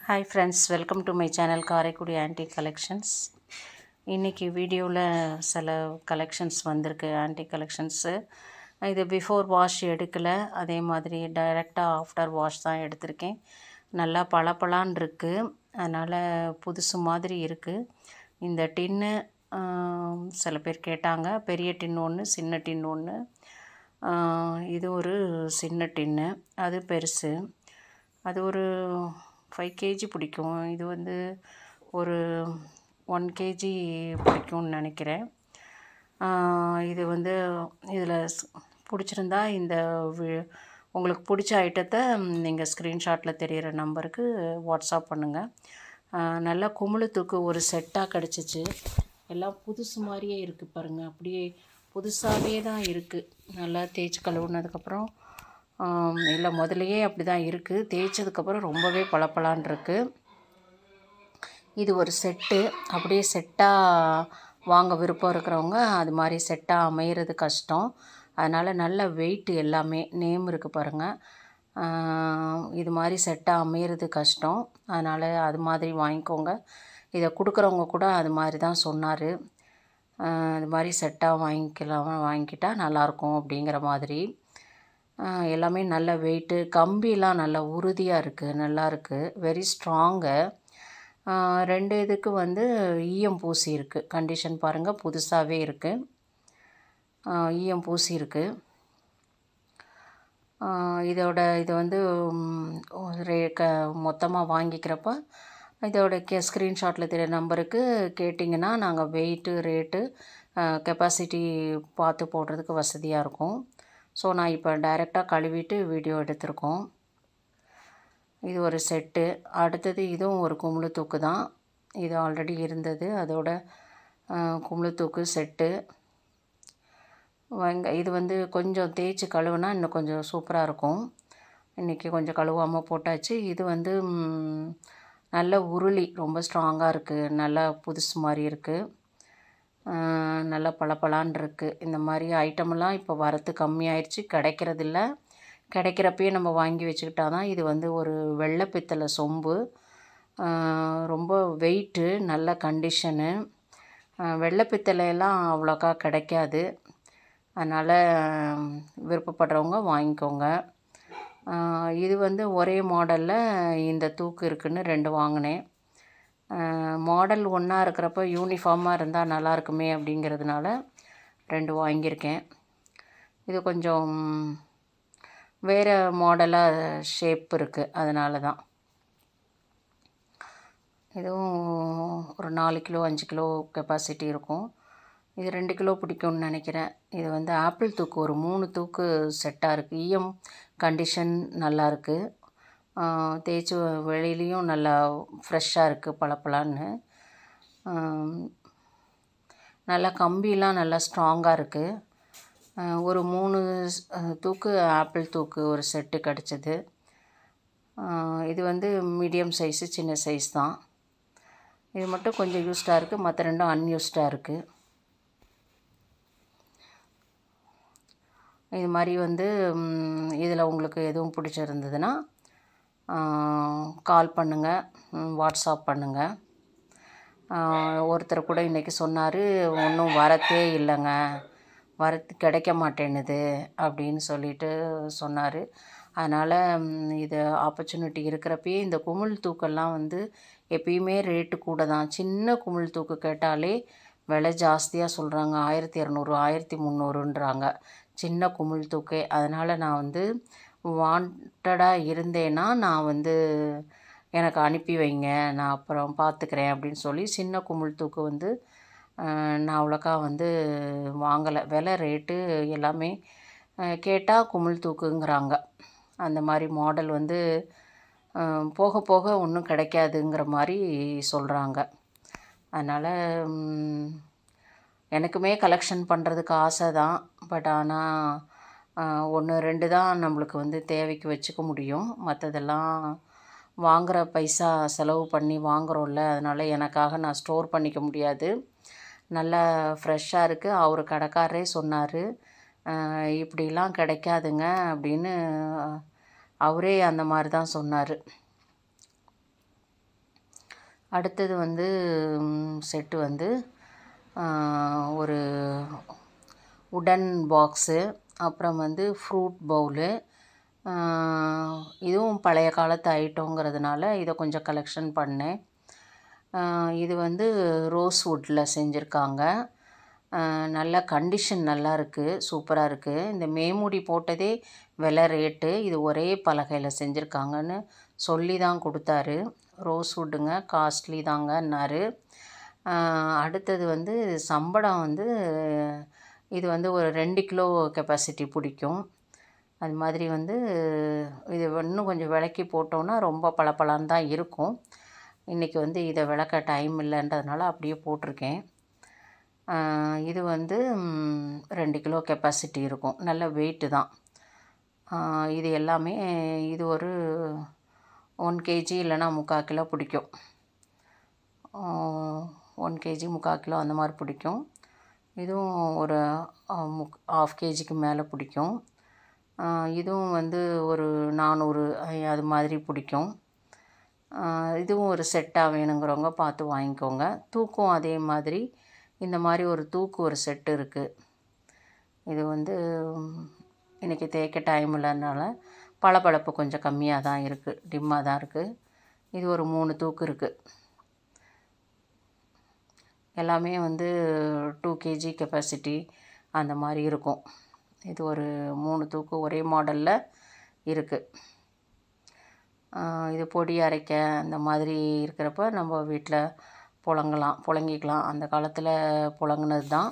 Hi friends welcome to my channel Karaikudi aunty collections இன்றைக்கி வீடியோவில் சில கலெக்ஷன்ஸ் வந்திருக்கு ஆன்டி கலெக்ஷன்ஸு இது பிஃபோர் வாஷ் எடுக்கலை அதே மாதிரி டைரெக்டாக ஆஃப்டர் வாஷ் தான் எடுத்திருக்கேன் நல்லா பளபளன்னு இருக்குது அதனால் புதுசு மாதிரி இருக்குது இந்த டின்னு சில பேர் கேட்டாங்க பெரிய டின் ஒன்று சின்ன டின் ஒன்று இது ஒரு சின்ன டின்னு அது பெருசு அது ஒரு ஃபைவ் கேஜி பிடிக்கும் இது வந்து ஒரு ஒன் கேஜி பிடிக்கும்னு நினைக்கிறேன் இது வந்து இதில் பிடிச்சிருந்தா இந்த வி- உங்களுக்கு பிடிச்ச ஐட்டத்தை நீங்கள் ஸ்க்ரீன்ஷாட்டில் தெரிகிற நம்பருக்கு வாட்ஸ்அப் பண்ணுங்கள் நல்லா குமுளத்துக்கு ஒரு செட்டாக கிடச்சிச்சு எல்லாம் புதுசு மாதிரியே இருக்குது பாருங்கள் அப்படியே புதுசாகவே தான் இருக்குது நல்லா தேய்ச்சி கழுவுனதுக்கப்புறம் இல்லை முதலையே அப்படி தான் இருக்குது தேய்ச்சதுக்கப்புறம் ரொம்பவே பளபளன்னு இருக்குது இது ஒரு செட்டு அப்படியே செட்டாக வாங்க விருப்பம் இருக்கிறவங்க அது மாதிரி செட்டாக அமையிறது கஷ்டம் அதனால் நல்ல வெயிட் எல்லாமே நேம் இருக்குது பாருங்கள் இது மாதிரி செட்டாக அமையிறது கஷ்டம் அதனால் அது மாதிரி வாங்கிக்கோங்க இதை கொடுக்குறவங்க கூட அது மாதிரி தான் சொன்னார் அது மாதிரி செட்டாக வாங்கிக்கலாம் வாங்கிக்கிட்டா நல்லாயிருக்கும் அப்படிங்கிற மாதிரி ஆஹ் எல்லாமே நல்ல வெயிட்டு கம்பிலாம் நல்ல உறுதியாக இருக்குது நல்லா இருக்குது வெரி ஸ்ட்ராங்கு ரெண்டு இதுக்கு வந்து ஈயம் பூசி இருக்குது கண்டிஷன் பாருங்கள் புதுசாகவே இருக்குது ஈயம் பூசி இருக்குது இதோட இது வந்து ம், ரே க மொத்தமாக வாங்கிக்கிறப்ப இதோட கே ஸ்க்ரீன்ஷாட்டில் தெரிய நம்பருக்கு கேட்டிங்கன்னா நாங்கள் வெயிட்டு ரேட்டு கெப்பாசிட்டி பார்த்து போடுறதுக்கு வசதியாக இருக்கும் ஸோ நான் இப்போ டைரெக்டாக கழுவிட்டு வீடியோ எடுத்திருக்கோம் இது ஒரு செட்டு அடுத்தது இதுவும் ஒரு குமுளு தூக்கு தான் இது ஆல்ரெடி இருந்தது அதோட அஹ், குமுளு தூக்கு செட்டு வெங்க இது வந்து கொஞ்சம் தேய்ச்சி கழுவுனா இன்னும் கொஞ்சம் சூப்பராக இருக்கும் இன்றைக்கி கொஞ்சம் கழுவாமல் போட்டாச்சு இது வந்து ம், நல்ல உருளி ரொம்ப ஸ்ட்ராங்காக இருக்குது நல்லா புதுசு மாதிரி இருக்குது நல்லா பளபளன்னு இருக்குது இந்த மாதிரி ஐட்டமெல்லாம் இப்போ வரத்து கம்மியாயிடுச்சு கிடைக்கிறதில்ல கிடைக்கிறப்பயே நம்ம வாங்கி வச்சுக்கிட்டா தான் இது வந்து ஒரு வெள்ளை பித்தளை சொம்பு ஆஹ் ரொம்ப வெயிட்டு நல்ல கண்டிஷனு வெள்ளை பித்தளையெல்லாம் அவ்வளோக்கா கிடைக்காது அதனால் விருப்பப்படுறவங்க வாங்கிக்கோங்க ஆஹ் இது வந்து ஒரே மாடலில் இந்த தூக்கு இருக்குன்னு ரெண்டு வாங்கினேன் மாடல் ஒன்றா இருக்கிறப்ப யூனிஃபார்மாக இருந்தால் நல்லா இருக்குமே அப்படிங்கிறதுனால ரெண்டு வாங்கியிருக்கேன் இது கொஞ்சம் வேறு மாடலாக ஷேப் இருக்குது அதனால தான் இதுவும் ஒரு நாலு கிலோ அஞ்சு கிலோ கெப்பாசிட்டி இருக்கும் இது ரெண்டு கிலோ பிடிக்கும்னு நினைக்கிறேன் இது வந்து ஆப்பிள் தூக்கு ஒரு மூணு தூக்கு செட்டாக இருக்குது ஈயம் கண்டிஷன் நல்லா இருக்குது தேய்ச்சி வெளியிலையும் நல்லா ஃப்ரெஷ்ஷாக இருக்குது பளபளன்னு ஆம், நல்லா கம்பிலாம் நல்லா ஸ்ட்ராங்காக இருக்குது ஒரு மூணு ஸ்- அஹ், தூக்கு ஆப்பிள் தூக்கு ஒரு செட்டு கிடச்சிது இது வந்து மீடியம் சைஸு சின்ன சைஸ் தான் இது மட்டும் கொஞ்சம் யூஸ்டாக இருக்குது மற்ற ரெண்டும் அன்யூஸ்டாக இருக்குது இது மாதிரி வந்து இதில் உங்களுக்கு எதுவும் பிடிச்சிருந்ததுன்னா கால் பண்ணுங்கள் வாட்ஸ்அப் பண்ணுங்கள் ஒருத்தர் கூட இன்றைக்கி சொன்னார் ஒன்றும் வரத்தே இல்லைங்க வரத்து கிடைக்க மாட்டேன்னுது அப்படின்னு சொல்லிட்டு சொன்னார் அதனால் இது ஆப்பர்ச்சுனிட்டி இருக்கிறப்பயே இந்த குமிழ் தூக்கெல்லாம் வந்து எப்பயுமே ரேட்டு கூட தான் சின்ன குமிழ் தூக்கு கேட்டாலே விலை ஜாஸ்தியாக சொல்கிறாங்க ஆயிரத்தி இரநூறு ஆயிரத்தி முந்நூறுன்றாங்க சின்ன குமிழ் தூக்கே அதனால் நான் வந்து வாண்டடாக இருந்தேன்னா நான் வந்து எனக்கு அனுப்பி வைங்க நான் அப்புறம் பார்த்துக்கிறேன் அப்படின்னு சொல்லி சின்ன குமிழ் தூக்கு வந்து அஹ், நான் அவ்வளோக்கா வந்து வாங்கலை விலை ரேட்டு எல்லாமே கேட்டால் குமிழ் தூக்குங்கிறாங்க அந்த மாதிரி மாடல் வந்து அஹ், போக போக ஒன்றும் கிடைக்காதுங்கிற மாதிரி சொல்கிறாங்க அதனால் எனக்குமே கலெக்ஷன் பண்ணுறதுக்கு ஆசை தான் பட் ஆனால் ஒன்று ரெண்டு தான் நம்மளுக்கு வந்து தேவைக்கு வச்சுக்க முடியும் மற்றதெல்லாம் வாங்குகிற பைசா செலவு பண்ணி வாங்குறோம்ல அதனால் எனக்காக நான் ஸ்டோர் பண்ணிக்க முடியாது நல்லா ஃப்ரெஷ்ஷாக இருக்குது அவர் கடைக்காரரே சொன்னார் இப்படிலாம் கிடைக்காதுங்க அப்படின்னு அவரே அந்த மாதிரி தான் சொன்னார் அடுத்தது வந்து செட்டு வந்து ஒரு உடன் பாக்ஸு அப்புறம் வந்து ஃப்ரூட் பவுலு இதுவும் பழைய காலத்து ஐட்டங்கிறதுனால இதை கொஞ்சம் கலெக்ஷன் பண்ணேன் இது வந்து ரோஸ் வுட்டில் செஞ்சுருக்காங்க நல்ல கண்டிஷன் நல்லா இருக்குது சூப்பராக இருக்குது இந்த மேமுடி போட்டதே விலை ரேட்டு இது ஒரே பலகையில் செஞ்சுருக்காங்கன்னு சொல்லி தான் கொடுத்தாரு ரோஸ் வுட்டுங்க காஸ்ட்லி தாங்கன்னாரு அடுத்தது வந்து சம்படம் வந்து இது வந்து ஒரு ரெண்டு கிலோ கெப்பாசிட்டி பிடிக்கும் அது மாதிரி வந்து இது இன்னும் கொஞ்சம் விளக்கி போட்டோன்னா ரொம்ப பளபளன்னு தான் இருக்கும் இன்றைக்கி வந்து இதை விளக்க டைம் இல்லைன்றதுனால அப்படியே போட்டிருக்கேன் இது வந்து ரெண்டு கிலோ கெப்பாசிட்டி இருக்கும் நல்ல வெயிட்டு தான் இது எல்லாமே இது ஒரு ஒன் கேஜி இல்லைன்னா முக்கால் கிலோ பிடிக்கும் ஒன் கேஜி முக்கால் கிலோ அந்த மாதிரி பிடிக்கும் இதுவும் ஒரு முக் ஆஃப் கேஜிக்கு மேலே பிடிக்கும் இதுவும் வந்து ஒரு நானூறு அது மாதிரி பிடிக்கும் இதுவும் ஒரு செட்டாக வேணுங்கிறவங்க பார்த்து வாங்கிக்கோங்க தூக்கும் அதே மாதிரி இந்த மாதிரி ஒரு தூக்கு ஒரு செட்டு இருக்குது இது வந்து இன்றைக்கி தேய்க்க டைம் இல்லைனால பளபளப்பு கொஞ்சம் கம்மியாக தான் இருக்குது டிம்மாக தான் இருக்குது இது ஒரு மூணு தூக்கு இருக்குது எல்லாமே வந்து டூ கேஜி கெப்பாசிட்டி அந்த மாதிரி இருக்கும் இது ஒரு மூணு தூக்கு ஒரே மாடலில் இருக்குது இது பொடி அரைக்க அந்த மாதிரி இருக்கிறப்ப நம்ம வீட்டில் புழங்கலாம் புழங்கிக்கலாம் அந்த காலத்தில் புழங்கினது தான்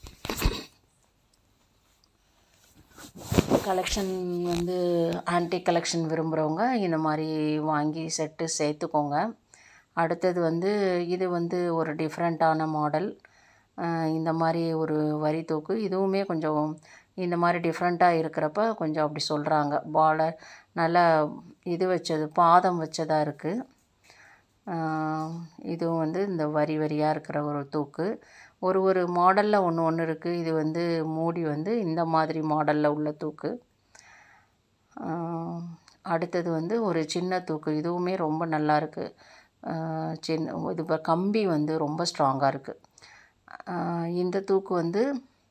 கலெக்ஷன் வந்து ஆன்டிக் கலெக்ஷன் விரும்புகிறவங்க இந்த மாதிரி வாங்கி செட்டு சேர்த்துக்கோங்க அடுத்தது வந்து இது வந்து ஒரு டிஃப்ரெண்ட்டான மாடல் இந்த மாதிரி ஒரு வரி தூக்கு இதுவுமே கொஞ்சம் இந்த மாதிரி டிஃப்ரெண்ட்டாக இருக்கிறப்ப கொஞ்சம் அப்படி சொல்கிறாங்க பாலர் நல்லா இது வச்சது பாதம் வச்சதாக இருக்குது இதுவும் வந்து இந்த வரி வரியாக இருக்கிற ஒரு தூக்கு ஒரு ஒரு மாடலில் ஒன்று ஒன்று இருக்குது இது வந்து மூடி வந்து இந்த மாதிரி மாடலில் உள்ள தூக்கு அடுத்தது வந்து ஒரு சின்ன தூக்கு இதுவுமே ரொம்ப நல்லா இருக்குது சின்ன இது இப்போ கம்பி வந்து ரொம்ப ஸ்ட்ராங்காக இருக்குது இந்த தூக்கு வந்து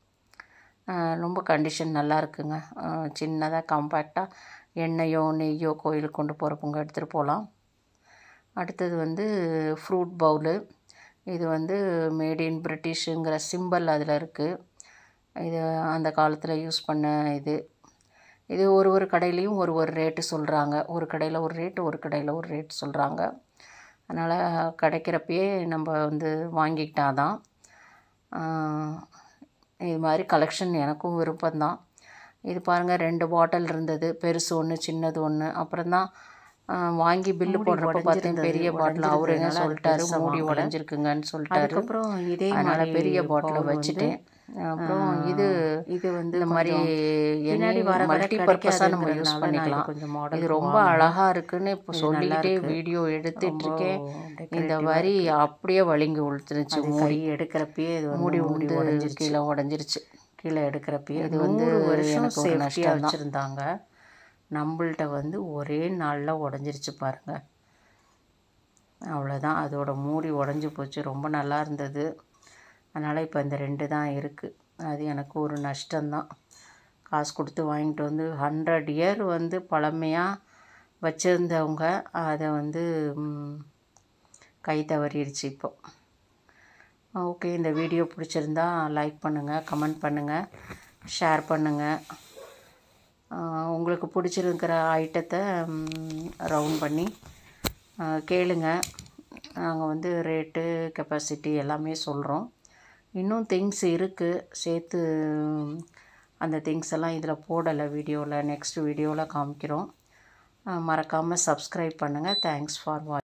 ரொம்ப கண்டிஷன் நல்லா இருக்குங்க சின்னதாக காம்பேக்டாக எண்ணெயோ நெய்யோ கோயிலுக்கு கொண்டு போகிறப்பங்க எடுத்துகிட்டு போகலாம் அடுத்தது வந்து ஃப்ரூட் பவுலு இது வந்து மேட் இன் பிரிட்டிஷுங்கிற சிம்பிள் அதில் இருக்குது இது அந்த காலத்தில் யூஸ் பண்ண இது இது ஒரு ஒரு கடையிலையும் ஒரு ஒரு ரேட்டு சொல்கிறாங்க ஒரு கடையில் ஒரு ரேட்டு ஒரு கடையில் ஒரு ரேட்டு சொல்கிறாங்க அதனால் கிடைக்கிறப்பயே நம்ம வந்து வாங்கிக்கிட்டால் தான் இது மாதிரி கலெக்ஷன் எனக்கும் விருப்பம்தான் இது பாருங்கள் ரெண்டு பாட்டில் இருந்தது பெருசு ஒன்று சின்னது ஒன்று அப்புறம் தான் வாங்கி பில்லு போடுறப்ப பார்த்தேன் பெரிய பாட்டில் அவரு என்ன சொல்லிட்டாரு மூடி உடஞ்சிருக்குங்கன்னு சொல்லிட்டாரு அதுக்கப்புறம் இதே அதனால் மாதிரி பெரிய பாட்டில் bowl வச்சுட்டேன் அப்புறம் இது இது வந்து இந்த மாதிரி பின்னாடி வர வர மல்டி பர்பஸாக நம்ம யூஸ் கிடைக்காதுங்கிறதுனால நான் பண்ணிக்கலாம் இது கொஞ்சம் model இது ரொம்ப வாங்கினேன். அழகா இருக்குன்னு இப்போ இது சொல்லிக்கிட்டே நல்லா இருக்கு. வீடியோ எடுத்துட்டு ரொம்ப இருக்கேன் இந்த decorative-ஆ வரி அப்படியே வலிங்கி உளுத்துருச்சு அது மூடி கை எடுக்கிறப்பயே இது வந்து மூடி மூடி வந்து உடஞ்சிருச்சு கீழே உடஞ்சிருச்சு கீழே எடுக்கிறப்பயே இது வந்து நூறு வருஷம் எனக்கு ஒரு சேஃப்டியாக நஷ்டம் தான். வச்சுருந்தாங்க நம்மள்ட்ட வந்து ஒரே நாளில் உடஞ்சிருச்சு பாருங்க அவ்வளோதான் அதோட மூடி உடஞ்சி போச்சு ரொம்ப நல்லா இருந்தது அதனால் இப்போ இந்த ரெண்டு தான் இருக்குது அது எனக்கு ஒரு நஷ்டம்தான் காசு கொடுத்து வாங்கிட்டு வந்து ஹண்ட்ரட் இயர் வந்து பழமையாக வச்சுருந்தவங்க அதை வந்து ம், கை தவறிடுச்சு இப்போ ஓகே இந்த வீடியோ பிடிச்சிருந்தா லைக் பண்ணுங்கள் கமெண்ட் பண்ணுங்கள் ஷேர் பண்ணுங்கள் ஆஹ் உங்களுக்கு பிடிச்சிருக்கிற ஐட்டத்தை ரவுண்ட் பண்ணி ஆஹ் கேளுங்க நாங்கள் வந்து ரேட்டு கெப்பாசிட்டி எல்லாமே சொல்கிறோம் இன்னும் திங்ஸ் இருக்குது சேர்த்து அந்த திங்ஸ் எல்லாம் இதில் போடலை வீடியோவில் நெக்ஸ்ட் வீடியோவில் காமிக்கிறோம் மறக்காமல் சப்ஸ்கிரைப் பண்ணுங்கள் தேங்க்ஸ் ஃபார் வாட்ச்